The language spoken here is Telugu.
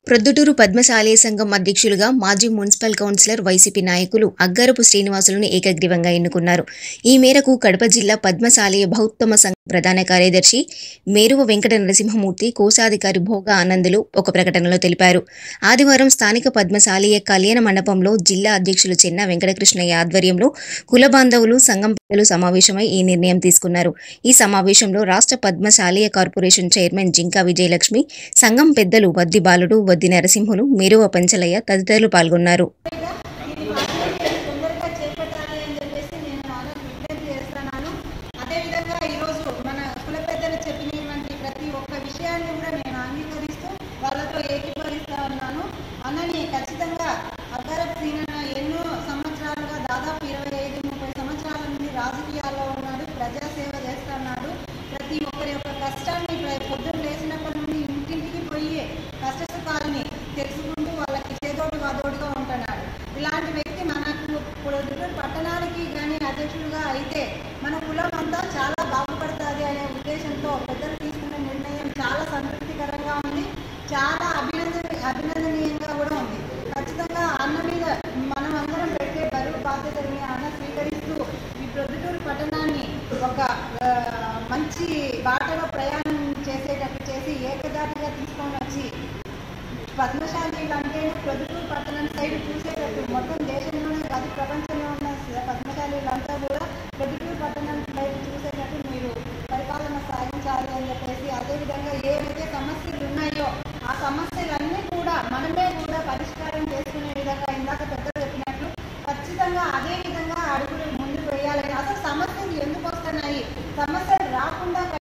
ప్రొద్దుటూరు పద్మశాలీయ సంఘం అధ్యక్షులుగా మాజీ మున్సిపల్ కౌన్సిలర్ వైసీపీ నాయకులు అగ్గారపు శ్రీనివాసులను ఏకగ్రీవంగా ఎన్నుకున్నారు ఈ మేరకు కడప జిల్లా పద్మశాలీయ బహుత్తమ సంఘం ప్రధాన కార్యదర్శి మేరువ వెంకట నరసింహమూర్తి కోశాధికారి భోగ ఆనందులు ఒక ప్రకటనలో తెలిపారు ఆదివారం స్థానిక పద్మశాలీయ కళ్యాణ మండపంలో జిల్లా అధ్యక్షులు చెన్న వెంకటకృష్ణయ్య ఆధ్వర్యంలో కుల బాంధవులు సంఘం పెద్దలు సమావేశమై ఈ నిర్ణయం తీసుకున్నారు ఈ సమావేశంలో రాష్ట్ర పద్మశాలీయ కార్పొరేషన్ చైర్మన్ జింకా విజయలక్ష్మి సంఘం పెద్దలు వద్ది బాలుడు వద్ది నరసింహులు మేరువ పంచలయ్య తదితరులు పాల్గొన్నారు ఇది మాత్రం తొందరగా చేపట్టాలి అని చెప్పేసి నేను చాలా విజ్ఞప్తి చేస్తున్నాను అదేవిధంగా ఈరోజు మన కుల పెద్దలు చెప్పినటువంటి ప్రతి ఒక్క విషయాన్ని కూడా నేను అంగీకరిస్తూ వాళ్ళతో ఏకీభవిస్తా ఉన్నాను అన్నని ఖచ్చితంగా అగ్గారపు సీనన్న ఎన్నో సంవత్సరాలుగా దాదాపు ఇరవై ఐదు ముప్పై సంవత్సరాల నుండి రాజకీయాల్లో ఉన్నాడు ప్రజాసేవ చేస్తున్నాడు ప్రతి ఒక్కరి యొక్క కష్టాన్ని ప్ర- పొద్దున్న లేచినప్పటి నుండి ఇంటింటికి పోయి కష్ట సుఖాలని తెలుసుకుంటూ వాళ్ళకి చేదోడు వాదోడుగా ఉంటున్నాడు ఇలాంటి వ్యక్తి మనకు పొద్దుటూరు పట్టణానికి కానీ అధ్యక్షుడిగా అయితే మన కులం అంతా చాలా బాగుపడుతుంది అనే ఉద్దేశంతో పెద్దలు తీసుకున్న నిర్ణయం చాలా సంతృప్తికరంగా ఉంది చాలా అభినందన అభినందనీయంగా కూడా ఉంది ఖచ్చితంగా అన్న మీద మనం అందరం పెట్టే బరువు బాధ్యతని అన్న స్వీకరిస్తూ ఈ ప్రొద్దుటూరు పట్టణాన్ని ఒక ఆ, మంచి బాటలో ప్రయాణం చేసేటట్టు చేసి ఏకదాటిగా తీసుకొని వచ్చి పద్మశాలీలు అంటే ప్రొద్దుటూరు పట్టణం సైడ్ చూసేటట్టు మొత్తం దేశంలోనే కాదు ప్రపంచంలో ఉన్న స- పద్మశాలీలంతా కూడా ప్రొద్దుటూరు పట్టణం సైడ్ చూసేటట్టు మీరు పరిపాలన సాగించాలి అని చెప్పేసి అదేవిధంగా ఏవైతే సమస్యలు ఉన్నాయో ఆ సమస్యలన్నీ కూడా మనమే కూడా పరిష్కారం చేసుకునే విధంగా ఇందాక పెద్దలు చెప్పినట్లు ఖచ్చితంగా అదే విధంగా అడుగులు ముందుకు వేయాలని అసలు సమస్యలు ఎందుకు వస్తున్నాయి సమస్యలు రాకుండా